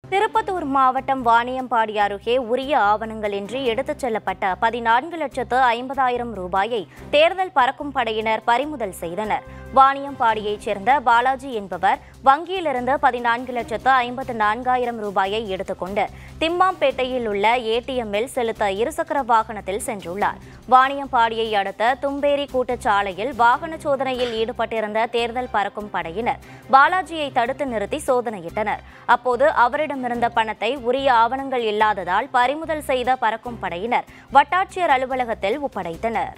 திருப்பத்தூர் மாவட்டம் வாணியம்பாடி அருகே உரிய ஆவணங்களின்றி எடுத்துச் செல்லப்பட்ட பதினான்கு லட்சத்து ஐம்பதாயிரம் ரூபாயை தேர்தல் பறக்கும் படையினர் பறிமுதல் செய்தனர் வாணியம்பாடியைச் சேர்ந்த பாலாஜி என்பவர் வங்கியிலிருந்து பதினான்கு லட்சத்து ஐம்பத்து நான்காயிரம் ரூபாயை எடுத்துக்கொண்டு திம்மாம்பேட்டையில் உள்ள ஏடிஎம்மில் செலுத்த இருசக்கர வாகனத்தில் சென்றுள்ளார் வாணியம்பாடியை அடுத்த தும்பேரி கூட்டச்சாலையில் வாகன சோதனையில் ஈடுபட்டிருந்த தேர்தல் பறக்கும் படையினர் பாலாஜியை தடுத்து நிறுத்தி சோதனையிட்டனர் அப்போது அவரிடமிருந்த பணத்தை உரிய ஆவணங்கள் இல்லாததால் பறிமுதல் செய்த பறக்கும் படையினர் வட்டாட்சியர் அலுவலகத்தில் ஒப்படைத்தனர்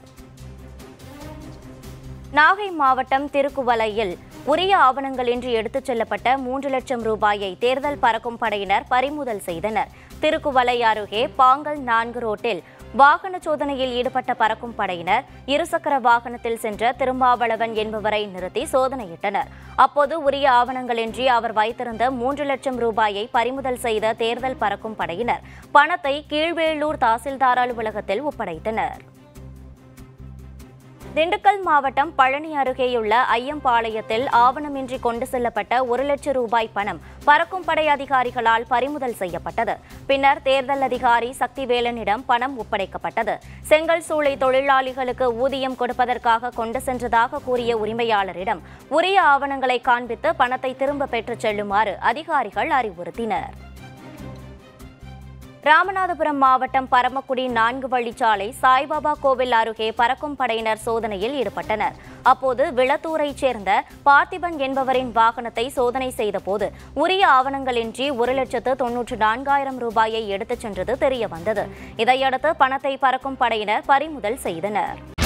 நாகை மாவட்டம் திருக்குவலையில் உரிய ஆவணங்களின்றி எடுத்துச் செல்லப்பட்ட மூன்று லட்சம் ரூபாயை தேர்தல் பறக்கும் படையினர் பறிமுதல் செய்தனர் திருக்குவலை அருகே பாங்கல் நான்கு ரோட்டில் வாகன சோதனையில் ஈடுபட்ட பறக்கும் படையினர் இருசக்கர வாகனத்தில் சென்ற திருமாவளவன் என்பவரை நிறுத்தி சோதனையிட்டனர் அப்போது உரிய ஆவணங்களின்றி அவர் வைத்திருந்த மூன்று லட்சம் ரூபாயை பறிமுதல் செய்த தேர்தல் பறக்கும் படையினர் பணத்தை கீழ்வேளூர் தாசில்தார் அலுவலகத்தில் ஒப்படைத்தனர் திண்டுக்கல் மாவட்டம் பழனி அருகேயுள்ள ஐயம்பாளையத்தில் ஆவணமின்றி கொண்டு செல்லப்பட்ட ஒரு லட்சம் ரூபாய் பணம் பறக்கும் படை அதிகாரிகளால் பறிமுதல் செய்யப்பட்டது பின்னர் தேர்தல் அதிகாரி சக்திவேலனிடம் பணம் ஒப்படைக்கப்பட்டது செங்கல் சூளை தொழிலாளிகளுக்கு ஊதியம் கொடுப்பதற்காக கொண்டு சென்றதாக கூறிய உரிமையாளரிடம் உரிய ஆவணங்களை காண்பித்து பணத்தை திரும்ப பெற்றுச் செல்லுமாறு அதிகாரிகள் அறிவுறுத்தினர் ராமநாதபுரம் மாவட்டம் பரமக்குடி நான்கு வழிச்சாலை சாய்பாபா கோவில் அருகே பறக்கும் படையினர் சோதனையில் ஈடுபட்டனர் அப்போது விளத்தூரைச் சேர்ந்த பார்த்திபன் என்பவரின் வாகனத்தை சோதனை செய்தபோது உரிய ஆவணங்களின்றி ஒரு லட்சத்து தொன்னூற்று நான்காயிரம் ரூபாயை எடுத்துச் சென்றது தெரியவந்தது இதையடுத்து பணத்தை பறக்கும் படையினர் பறிமுதல் செய்தனர்